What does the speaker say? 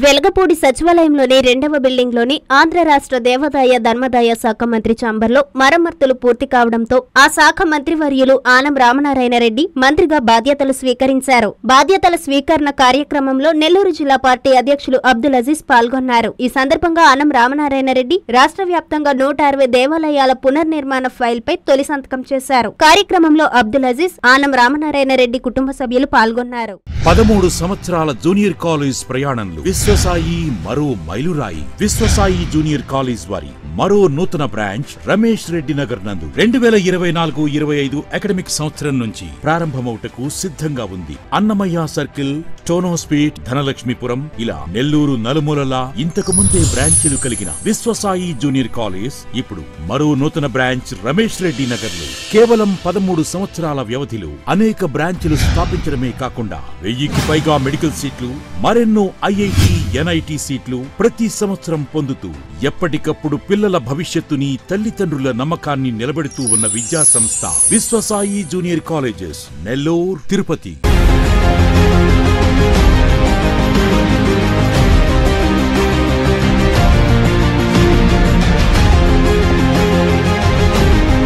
వెలగపూడి సచివాలయంలోని రెండవ బిల్డింగ్లోని ఆంధ్ర రాష్ట్ర దేవాదాయ ధర్మదాయ శాఖ మంత్రి చాంబర్లో మరమ్మతులు పూర్తి కావడంతో ఆ శాఖ మంత్రివర్యులు ఆనం రామనారాయణ రెడ్డి మంత్రిగా బాధ్యతలు స్వీకరించారు బాధ్యతల స్వీకరణ కార్యక్రమంలో నెల్లూరు జిల్లా పార్టీ అధ్యక్షులు అబ్దుల్ అజీజ్ పాల్గొన్నారు ఈ సందర్భంగా ఆనం రామనారాయణ రెడ్డి రాష్ట్ర వ్యాప్తంగా నూట అరవై దేవాలయాల పునర్నిర్మాణ ఫైల్ పై తొలి సంతకం చేశారు కార్యక్రమంలో అబ్దుల్ అజీజ్ ఆనం రామనారాయణ రెడ్డి కుటుంబ సభ్యులు పాల్గొన్నారు పదమూడు సంవత్సరాల జూనియర్ కాలేజ్ ప్రయాణంలో విశ్వసాయి మరో మైలురాయి విశ్వసాయి జూనియర్ కాలేజ్ వారి మరో నూతన బ్రాంచ్ రమేష్ రెడ్డి నగర్ నందు రెండు వేల ఇరవై నాలుగు ఇరవై ఐదు అకాడమిక్ సంవత్సరం నుంచి ప్రారంభమవుటకు సిద్ధంగా ఉంది అన్నమయ్య సర్కిల్ టోనోస్పీట్ ధనలక్ష్మీపురం ఇలా నెల్లూరు నలుమూలలా ఇంతకు ముందే బ్రాంచీలు కలిగిన విశ్వసాయి జూనియర్ కాలేజ్ ఇప్పుడు మరో నూతన బ్రాంచ్ రమేష్ రెడ్డి నగర్ లో కేవలం పదమూడు సంవత్సరాల వ్యవధిలో అనేక బ్రాంచ్లు స్థాపించడమే కాకుండా వెయ్యికి పైగా మెడికల్ సీట్లు మరెన్నో ఐఐటి ఎన్ఐటి సీట్లు ప్రతి సంవత్సరం పొందుతూ ఎప్పటికప్పుడు పిల్లల భవిష్యత్తుని తల్లిదండ్రుల నమ్మకాన్ని నిలబెడుతూ ఉన్న విద్యా సంస్థ విశ్వసాయి జూనియర్ కాలేజెస్ నెల్లూరు తిరుపతి